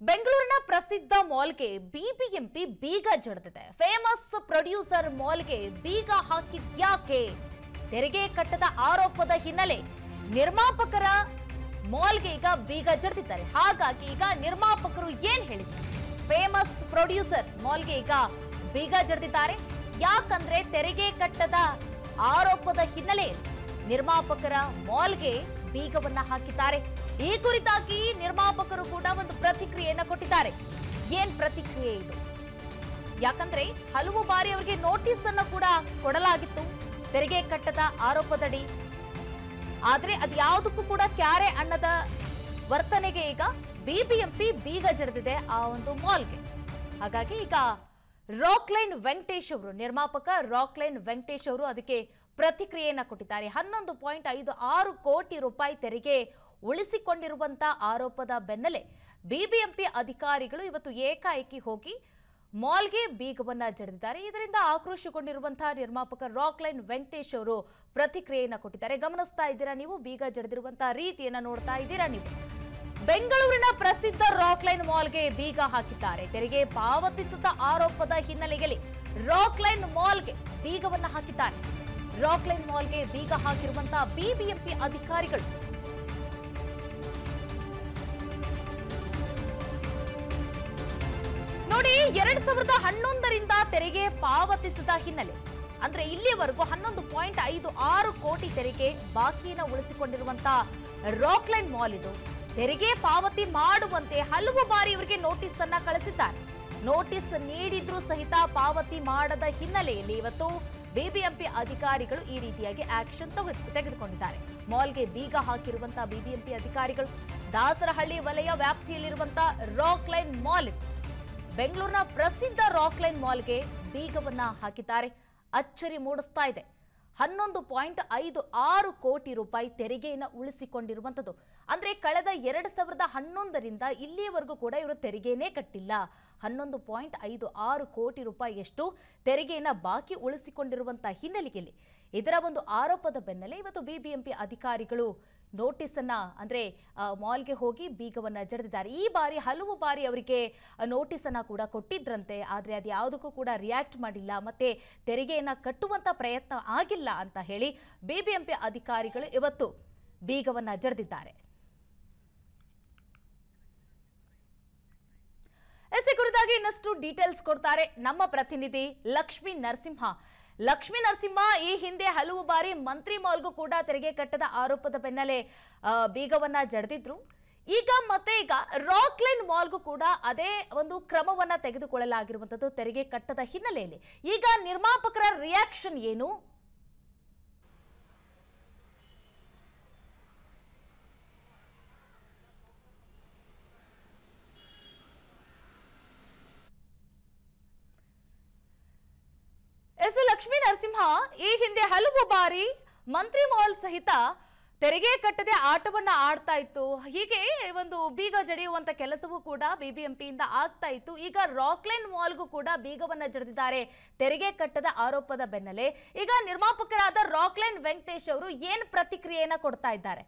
ಬೆಂಗಳೂರಿನ ಪ್ರಸಿದ್ಧ ಮಾಲ್ಗೆ ಬಿಬಿಎಂಪಿ ಬೀಗ ಜಡಿದಿದೆ ಫೇಮಸ್ ಪ್ರೊಡ್ಯೂಸರ್ ಮಾಲ್ಗೆ ಬೀಗ ಹಾಕಿದ್ಯಾಕೆ ತೆರಿಗೆ ಕಟ್ಟದ ಆರೋಪದ ಹಿನ್ನೆಲೆ ನಿರ್ಮಾಪಕರ ಮಾಲ್ಗೆ ಈಗ ಬೀಗ ಜಡಿದಿದ್ದಾರೆ ಹಾಗಾಗಿ ಈಗ ನಿರ್ಮಾಪಕರು ಏನ್ ಹೇಳಿದ್ದಾರೆ ಫೇಮಸ್ ಪ್ರೊಡ್ಯೂಸರ್ ಮಾಲ್ಗೆ ಈಗ ಬೀಗ ಜಡಿದಿದ್ದಾರೆ ಯಾಕಂದ್ರೆ ತೆರಿಗೆ ಕಟ್ಟದ ಆರೋಪದ ಹಿನ್ನೆಲೆಯಲ್ಲಿ ನಿರ್ಮಾಪಕರ ಮಾಲ್ಗೆ ಬೀಗವನ್ನ ಹಾಕಿದ್ದಾರೆ ಈ ಕುರಿತಾಗಿ ನಿರ್ಮಾಪಕರು ಕೂಡ ಒಂದು ಪ್ರತಿಕ್ರಿಯೆಯನ್ನ ಕೊಟ್ಟಿದ್ದಾರೆ ಏನ್ ಪ್ರತಿಕ್ರಿಯೆ ಇದು ಯಾಕಂದ್ರೆ ಹಲವು ಬಾರಿ ಅವರಿಗೆ ನೋಟಿಸ್ ಅನ್ನು ಕೂಡ ಕೊಡಲಾಗಿತ್ತು ತೆರಿಗೆ ಕಟ್ಟದ ಆರೋಪದಡಿ ಆದ್ರೆ ಅದ್ಯಾವುದಕ್ಕೂ ಕೂಡ ಕ್ಯಾರೆ ಅನ್ನದ ವರ್ತನೆಗೆ ಈಗ ಬಿಬಿಎಂಪಿ ಬೀಗ ಜಡಿದಿದೆ ಆ ಒಂದು ಮಾಲ್ಗೆ ಹಾಗಾಗಿ ಈಗ ರಾಕ್ಲೈನ್ ವೆಂಕಟೇಶ್ ಅವರು ನಿರ್ಮಾಪಕ ರಾಕ್ಲೈನ್ ವೆಂಕಟೇಶ್ ಅವರು ಅದಕ್ಕೆ ಪ್ರತಿಕ್ರಿಯೆಯನ್ನ ಕೊಟ್ಟಿದ್ದಾರೆ ಹನ್ನೊಂದು ಪಾಯಿಂಟ್ ಐದು ಆರು ಕೋಟಿ ರೂಪಾಯಿ ತೆರಿಗೆ ಉಳಿಸಿಕೊಂಡಿರುವಂತ ಆರೋಪದ ಬೆನ್ನಲ್ಲೇ ಬಿಬಿಎಂಪಿ ಅಧಿಕಾರಿಗಳು ಇವತ್ತು ಏಕಾಏಕಿ ಹೋಗಿ ಮಾಲ್ಗೆ ಬೀಗವನ್ನ ಜಡಿದಿದ್ದಾರೆ ಇದರಿಂದ ಆಕ್ರೋಶಗೊಂಡಿರುವಂತಹ ನಿರ್ಮಾಪಕ ರಾಕ್ಲೈನ್ ವೆಂಕಟೇಶ್ ಅವರು ಪ್ರತಿಕ್ರಿಯೆಯನ್ನ ಕೊಟ್ಟಿದ್ದಾರೆ ಗಮನಿಸ್ತಾ ಇದ್ದೀರಾ ನೀವು ಬೀಗ ಜಡಿದಿರುವಂತಹ ರೀತಿಯನ್ನ ನೋಡ್ತಾ ಇದ್ದೀರಾ ನೀವು ಬೆಂಗಳೂರಿನ ಪ್ರಸಿದ್ಧ ರಾಕ್ಲೈನ್ ಮಾಲ್ಗೆ ಬೀಗ ಹಾಕಿದ್ದಾರೆ ತೆರಿಗೆ ಪಾವತಿಸಿದ ಆರೋಪದ ಹಿನ್ನೆಲೆಯಲ್ಲಿ ರಾಕ್ಲೈನ್ ಮಾಲ್ಗೆ ಬೀಗವನ್ನ ಹಾಕಿದ್ದಾರೆ ರಾಕ್ಲೈನ್ ಮಾಲ್ಗೆ ಬೀಗ ಹಾಕಿರುವಂತಹ ಬಿಬಿಎಂಪಿ ಅಧಿಕಾರಿಗಳು ನೋಡಿ ಎರಡ್ ಸಾವಿರದ ಹನ್ನೊಂದರಿಂದ ತೆರಿಗೆ ಪಾವತಿಸಿದ ಹಿನ್ನೆಲೆ ಅಂದ್ರೆ ಇಲ್ಲಿಯವರೆಗೂ ಹನ್ನೊಂದು ಪಾಯಿಂಟ್ ಐದು ಆರು ಕೋಟಿ ತೆರಿಗೆ ಬಾಕಿಯನ್ನು ಉಳಿಸಿಕೊಂಡಿರುವಂತಹ ರಾಕ್ಲೈನ್ ಮಾಲ್ ಇದು ತೆರಿಗೆ ಪಾವತಿ ಮಾಡುವಂತೆ ಹಲವು ಬಾರಿ ಇವರಿಗೆ ನೋಟಿಸ್ ಅನ್ನ ಕಳಿಸಿದ್ದಾರೆ ನೋಟಿಸ್ ನೀಡಿದ್ರೂ ಸಹಿತ ಪಾವತಿ ಮಾಡದ ಹಿನ್ನೆಲೆಯಲ್ಲಿ ಇವತ್ತು ಬಿಬಿಎಂಪಿ ಅಧಿಕಾರಿಗಳು ಈ ರೀತಿಯಾಗಿ ಆಕ್ಷನ್ ತೆಗೆದುಕೊಂಡಿದ್ದಾರೆ ಮಾಲ್ಗೆ ಬೀಗ ಹಾಕಿರುವಂತಹ ಬಿಬಿಎಂಪಿ ಅಧಿಕಾರಿಗಳು ದಾಸರಹಳ್ಳಿ ವಲಯ ವ್ಯಾಪ್ತಿಯಲ್ಲಿರುವಂತಹ ರಾಕ್ಲೈನ್ ಮಾಲ್ ಇದು ಬೆಂಗಳೂರಿನ ಪ್ರಸಿದ್ಧ ರಾಕ್ಲೈನ್ ಮಾಲ್ಗೆ ಬೀಗವನ್ನ ಹಾಕಿದ್ದಾರೆ ಅಚ್ಚರಿ ಮೂಡಿಸ್ತಾ ಇದೆ ಹನ್ನೊಂದು ಪಾಯಿಂಟ್ ಐದು ಆರು ಕೋಟಿ ರೂಪಾಯಿ ತೆರಿಗೆಯನ್ನು ಉಳಿಸಿಕೊಂಡಿರುವಂಥದ್ದು ಅಂದ್ರೆ ಕಳೆದ ಎರಡು ಸಾವಿರದ ಹನ್ನೊಂದರಿಂದ ಇಲ್ಲಿಯವರೆಗೂ ಕೂಡ ಇವರು ತೆರಿಗೆನೇ ಕಟ್ಟಿಲ್ಲ ಹನ್ನೊಂದು ಪಾಯಿಂಟ್ ಐದು ಆರು ಕೋಟಿ ರೂಪಾಯಿಯಷ್ಟು ತೆರಿಗೆಯನ್ನ ಬಾಕಿ ಉಳಿಸಿಕೊಂಡಿರುವಂತಹ ಹಿನ್ನೆಲೆಯಲ್ಲಿ ಇದರ ಒಂದು ಆರೋಪದ ಬೆನ್ನಲ್ಲೇ ಇವತ್ತು ಬಿಬಿಎಂಪಿ ಅಧಿಕಾರಿಗಳು ನೋಟಿಸ್ ಅನ್ನ ಅಂದ್ರೆ ಆ, ಮಾಲ್ಗೆ ಹೋಗಿ ಬೀಗವನ್ನ ಜಡಿದಿದ್ದಾರೆ ಈ ಬಾರಿ ಹಲವು ಬಾರಿ ಅವರಿಗೆ ನೋಟಿಸ್ ಅನ್ನ ಕೂಡ ಕೊಟ್ಟಿದ್ರಂತೆ ಆದ್ರೆ ಅದು ಯಾವುದಕ್ಕೂ ಕೂಡ ರಿಯಾಕ್ಟ್ ಮಾಡಿಲ್ಲ ಮತ್ತೆ ತೆರಿಗೆಯನ್ನ ಕಟ್ಟುವಂತ ಪ್ರಯತ್ನ ಆಗಿಲ್ಲ ಅಂತ ಹೇಳಿ ಬಿಬಿಎಂಪಿ ಅಧಿಕಾರಿಗಳು ಇವತ್ತು ಬೀಗವನ್ನ ಜಡಿದಿದ್ದಾರೆ ಎಸ್ ಈ ಕುರಿತಾಗಿ ಇನ್ನಷ್ಟು ಡೀಟೇಲ್ಸ್ ಕೊಡ್ತಾರೆ ನಮ್ಮ ಪ್ರತಿನಿಧಿ ಲಕ್ಷ್ಮೀ ನರಸಿಂಹ ಲಕ್ಷ್ಮೀ ನರಸಿಂಹ ಈ ಹಿಂದೆ ಹಲವು ಬಾರಿ ಮಂತ್ರಿ ಮಾಲ್ಗೂ ಕೂಡ ತೆರಿಗೆ ಕಟ್ಟದ ಆರೋಪದ ಬೆನ್ನಲ್ಲೇ ಆ, ಬೀಗವನ್ನ ಜಡಿದಿದ್ರು ಈಗ ಮತ್ತೆ ಈಗ ರಾಕ್ಲೈನ್ ಮಾಲ್ಗೂ ಕೂಡ ಅದೇ ಒಂದು ಕ್ರಮವನ್ನ ತೆಗೆದುಕೊಳ್ಳಲಾಗಿರುವಂತದ್ದು ತೆರಿಗೆ ಕಟ್ಟದ ಹಿನ್ನೆಲೆಯಲ್ಲಿ ಈಗ ನಿರ್ಮಾಪಕರ ರಿಯಾಕ್ಷನ್ ಏನು ಎಸ್ ಲಕ್ಷ್ಮೀ ನರಸಿಂಹ ಈ ಹಿಂದೆ ಹಲವು ಬಾರಿ ಮಂತ್ರಿ ಮಾಲ್ ಸಹಿತ ತೆರಿಗೆ ಕಟ್ಟದೆ ಆಟವನ್ನ ಆಡ್ತಾ ಇತ್ತು ಹೀಗೆ ಒಂದು ಬೀಗ ಜಡಿಯುವಂತ ಕೆಲಸವೂ ಕೂಡ ಬಿಬಿಎಂಪಿಯಿಂದ ಆಗ್ತಾ ಇತ್ತು ಈಗ ರಾಕ್ಲೈನ್ ಮಾಲ್ಗೂ ಕೂಡ ಬೀಗವನ್ನ ಜಡಿದಿದ್ದಾರೆ ತೆರಿಗೆ ಕಟ್ಟದ ಆರೋಪದ ಬೆನ್ನಲ್ಲೇ ಈಗ ನಿರ್ಮಾಪಕರಾದ ರಾಕ್ಲೈನ್ ವೆಂಕಟೇಶ್ ಅವರು ಏನ್ ಪ್ರತಿಕ್ರಿಯೆಯನ್ನ ಕೊಡ್ತಾ ಇದ್ದಾರೆ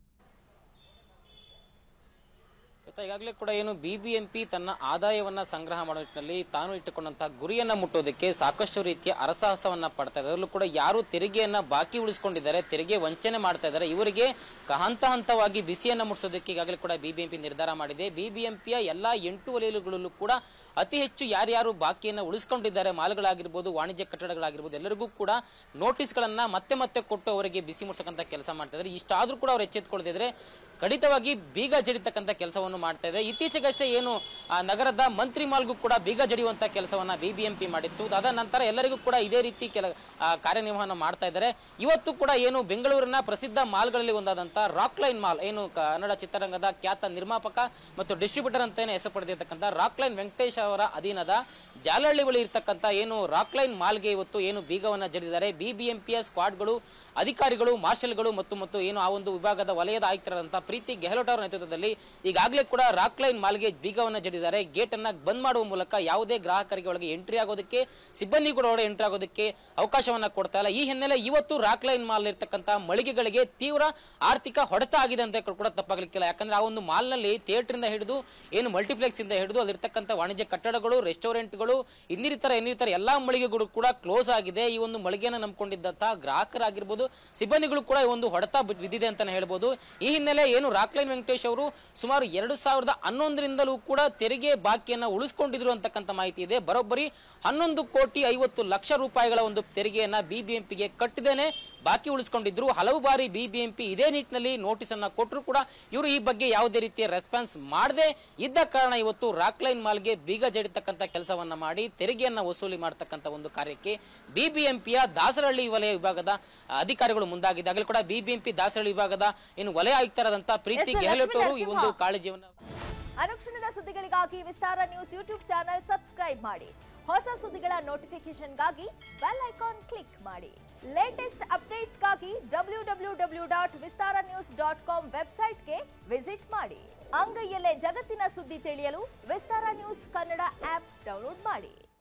ಇವತ್ತು ಈಗಾಗಲೇ ಕೂಡ ಏನು ಬಿಬಿಎಂಪಿ ತನ್ನ ಆದಾಯವನ್ನ ಸಂಗ್ರಹ ಮಾಡೋ ನಿಟ್ಟಿನಲ್ಲಿ ತಾನು ಇಟ್ಟುಕೊಂಡಂತಹ ಗುರಿಯನ್ನ ಮುಟ್ಟೋದಕ್ಕೆ ಸಾಕಷ್ಟು ರೀತಿಯ ಅರಸಾಹಸವನ್ನ ಪಡ್ತಾ ಇದೆ ಅದರಲ್ಲೂ ಕೂಡ ಯಾರು ತೆರಿಗೆಯನ್ನ ಬಾಕಿ ಉಳಿಸ್ಕೊಂಡಿದ್ದಾರೆ ತೆರಿಗೆ ವಂಚನೆ ಮಾಡ್ತಾ ಇದ್ದಾರೆ ಇವರಿಗೆ ಕ- ಹಂತ ಹಂತವಾಗಿ ಬಿಸಿಯನ್ನ ಮುಟ್ಟಿಸೋದಕ್ಕೆ ಈಗಾಗಲೇ ಕೂಡ ಬಿಬಿಎಂಪಿ ನಿರ್ಧಾರ ಮಾಡಿದೆ ಬಿಬಿಎಂಪಿಯ ಎಲ್ಲಾ ಎಂಟು ವಲಯಗಳಲ್ಲೂ ಕೂಡ ಅತಿ ಹೆಚ್ಚು ಯಾರ್ಯಾರು ಬಾಕಿಯನ್ನ ಉಳಿಸ್ಕೊಂಡಿದ್ದಾರೆ ಮಾಲ್ಗಳಾಗಿರ್ಬೋದು ವಾಣಿಜ್ಯ ಕಟ್ಟಡಗಳಾಗಿರ್ಬೋದು ಎಲ್ಲರಿಗೂ ಕೂಡ ನೋಟಿಸ್ಗಳನ್ನ ಮತ್ತೆ ಮತ್ತೆ ಕೊಟ್ಟು ಅವರಿಗೆ ಬಿಸಿ ಮುಡ್ಸಕ್ಕಂತ ಕೆಲಸ ಮಾಡ್ತಾ ಇದ್ದಾರೆ ಇಷ್ಟಾದ್ರೂ ಕೂಡ ಅವ್ರು ಎಚ್ಚೆತ್ಕೊಳ್ದಿದ್ರೆ ಖಂಡಿತವಾಗಿ ಬೀಗ ಜಡಿತಕ್ಕಂಥ ಕೆಲಸವನ್ನು ಮಾಡ್ತಾ ಇದೆ ಇತ್ತೀಚೆಗಷ್ಟೇ ಏನು ಆ ನಗರದ ಮಂತ್ರಿ ಮಾಲ್ಗೂ ಕೂಡ ಬೀಗ ಜಡಿಯುವಂತ ಕೆಲಸವನ್ನ ಬಿಬಿಎಂಪಿ ಮಾಡಿತ್ತು ಅದ ನಂತರ ಎಲ್ಲರಿಗೂ ಕೂಡ ಇದೇ ರೀತಿ ಕೆಲ ಆ, ಕಾರ್ಯನಿರ್ವಹಣೆ ಮಾಡ್ತಾ ಇದ್ದಾರೆ ಇವತ್ತು ಕೂಡ ಏನು ಬೆಂಗಳೂರಿನ ಪ್ರಸಿದ್ಧ ಮಾಲ್ಗಳಲ್ಲಿ ಒಂದಾದಂತ ರಾಕ್ಲೈನ್ ಮಾಲ್ ಏನು ಕನ್ನಡ ಚಿತ್ರರಂಗದ ಖ್ಯಾತ ನಿರ್ಮಾಪಕ ಮತ್ತು ಡಿಸ್ಟ್ರಿಬ್ಯೂಟರ್ ಅಂತಾನೆ ಹೆಸರು ಪಡೆದಿರ್ತಕ್ಕಂಥ ರಾಕ್ಲೈನ್ ವೆಂಕಟೇಶ್ ಅವರ ಅಧೀನದ ಜಾಲಹಳ್ಳಿ ಬಳಿ ಇರ್ತಕ್ಕಂಥ ಏನು ರಾಕ್ಲೈನ್ ಮಾಲ್ಗೆ ಇವತ್ತು ಏನು ಬೀಗವನ್ನ ಜಡಿದಿದ್ದಾರೆ ಬಿಬಿಎಂಪಿಯ ಸ್ಕ್ವಾಡ್ಗಳು ಅಧಿಕಾರಿಗಳು ಮಾರ್ಷಲ್ಗಳು ಮತ್ತು ಮತ್ತು ಏನು ಆ ಒಂದು ವಿಭಾಗದ ವಲಯದ ಆಯುಕ್ತರಾದಂತಹ ಪ್ರೀತಿ ಗೆಹ್ಲೋಟ್ ಅವರ ನೇತೃತ್ವದಲ್ಲಿ ಈಗಾಗಲೇ ಕೂಡ ರಾಕ್ ಲೈನ್ ಮಾಲ್ಗೆ ಬೀಗವನ್ನ ಜಡಿದಿದ್ದಾರೆ ಗೇಟ್ ಅನ್ನ ಬಂದ್ ಮಾಡುವ ಮೂಲಕ ಯಾವುದೇ ಗ್ರಾಹಕರಿಗೆ ಒಳಗೆ ಎಂಟ್ರಿ ಆಗೋದಕ್ಕೆ ಸಿಬ್ಬಂದಿ ಕೂಡ ಒಳಗೆ ಎಂಟ್ರಿ ಆಗೋದಕ್ಕೆ ಅವಕಾಶವನ್ನ ಕೊಡ್ತಾ ಇಲ್ಲ ಈ ಹಿನ್ನೆಲೆ ಇವತ್ತು ರಾಕ್ ಲೈನ್ ಮಾಲ್ ಇರ್ತಕ್ಕಂಥ ಮಳಿಗೆಗಳಿಗೆ ತೀವ್ರ ಆರ್ಥಿಕ ಹೊಡೆತ ಆಗಿದೆ ಅಂತ ಕೂಡ ತಪ್ಪಾಗ್ಲಿಕ್ಕಿಲ್ಲ ಯಾಕಂದ್ರೆ ಆ ಒಂದು ಮಾಲ್ನಲ್ಲಿ ಥಿಯೇಟರ್ ಇಂದ ಹಿಡಿದು ಏನು ಮಲ್ಟಿಪ್ಲೆಕ್ಸ್ ಇಂದ ಹಿಡಿದು ಅಲ್ಲಿರ್ತಕ್ಕಂಥ ವಾಣಿಜ್ಯ ಕಟ್ಟಡಗಳು ರೆಸ್ಟೋರೆಂಟ್ಗಳು ಇನ್ನಿತರ ಇನ್ನಿತರ ಎಲ್ಲಾ ಮಳಿಗೆಗಳು ಕೂಡ ಕ್ಲೋಸ್ ಆಗಿದೆ ಈ ಒಂದು ಮಳಿಗೆಯನ್ನು ನಂಬ್ಕೊಂಡಿದ್ದಂತಹ ಗ್ರಾಹಕರಾಗಿರ್ಬೋದು ಸಿಬ್ಬಂದಿಗಳು ಕೂಡ ಈ ಒಂದು ಹೊಡೆತ ಬಿ- ಬಿದ್ದಿದೆ ಅಂತಾನೆ ಹೇಳ್ಬೋದು ಈ ಹಿನ್ನೆಲೆ ಏನು ರಾಕ್ಲೈನ್ ವೆಂಕಟೇಶ್ ಅವರು ಸುಮಾರು ಎರಡು ಸಾವಿರದ ಹನ್ನೊಂದರಿಂದಲೂ ಕೂಡ ತೆರಿಗೆ ಬಾಕಿಯನ್ನ ಉಳಿಸ್ಕೊಂಡಿದ್ರು ಅಂತಕ್ಕಂಥ ಮಾಹಿತಿ ಇದೆ ಬರೋಬ್ಬರಿ ಹನ್ನೊಂದು ಕೋಟಿ ಐವತ್ತು ಲಕ್ಷ ರೂಪಾಯಿಗಳ ಒಂದು ತೆರಿಗೆಯನ್ನ ಬಿಬಿಎಂಪಿಗೆ ಕಟ್ಟಿದ್ದೇನೆ ಬಾಕಿ ಉಳಿಸ್ಕೊಂಡಿದ್ರು ಹಲವು ಬಾರಿ ಬಿಬಿಎಂಪಿ ಇದೇ ನಿಟ್ಟಿನಲ್ಲಿ ನೋಟಿಸ್ ಅನ್ನ ಕೊಟ್ಟರು ಕೂಡ ಇವರು ಈ ಬಗ್ಗೆ ಯಾವುದೇ ರೀತಿಯ ರೆಸ್ಪಾನ್ಸ್ ಮಾಡದೆ ಇದ್ದ ಕಾರಣ ಇವತ್ತು ರಾಕ್ಲೈನ್ ಮಾಲ್ಗೆ ಬೀಗ ಜಡಿತಕ್ಕಂಥ ಕೆಲಸವನ್ನ ಮಾಡಿ ತೆರಿಗೆಯನ್ನ ವಸೂಲಿ ಮಾಡತಕ್ಕಂಥ ಒಂದು ಕಾರ್ಯಕ್ಕೆ ಬಿಬಿಎಂಪಿಯ ದಾಸರಹಳ್ಳಿ ವಲಯ ವಿಭಾಗದ ಅಧಿಕಾರಿಗಳು ಮುಂದಾಗಿದ್ದಾಗಲೂ ಕೂಡ ಬಿಬಿಎಂಪಿ ದಾಸರಹಳ್ಳಿ ವಿಭಾಗದ ಏನು ವಲಯ ಆಯುಕ್ತರಾದಂತಹ ಪ್ರೀತಿ ಎಸ್, ಗೆಹ್ಲೋಟ್ ಲಕ್ಷ್ಮೀ ಅವರು ಈ ಒಂದು ನರಸಿಂಹ. ಕಾಳಜಿಯನ್ನ ಅನುಕ್ಷಣದ ಸುದ್ದಿಗಳಿಗಾಗಿ Vistara news YouTube channel subscribe ಮಾಡಿ ಹೊಸ ಸುದ್ದಿಗಳ ನೋಟಿಫಿಕೇಶನ್ಗಾಗಿ ಬೆಲ್ ಐಕಾನ್ ಕ್ಲಿಕ್ ಮಾಡಿ ಲೇಟೆಸ್ಟ್ ಅಪ್ಡೇಟ್ಸ್ಗಾಗಿ W W W dot Vistara news dot com ವೆಬ್ಸೈಟ್ಗೆ ವಿಸಿಟ್ ಮಾಡಿ ಅಂಗೈಯಲ್ಲೇ ಜಗತ್ತಿನ ಸುದ್ದಿ ತಿಳಿಯಲು Vistara news Kannada app download ಮಾಡಿ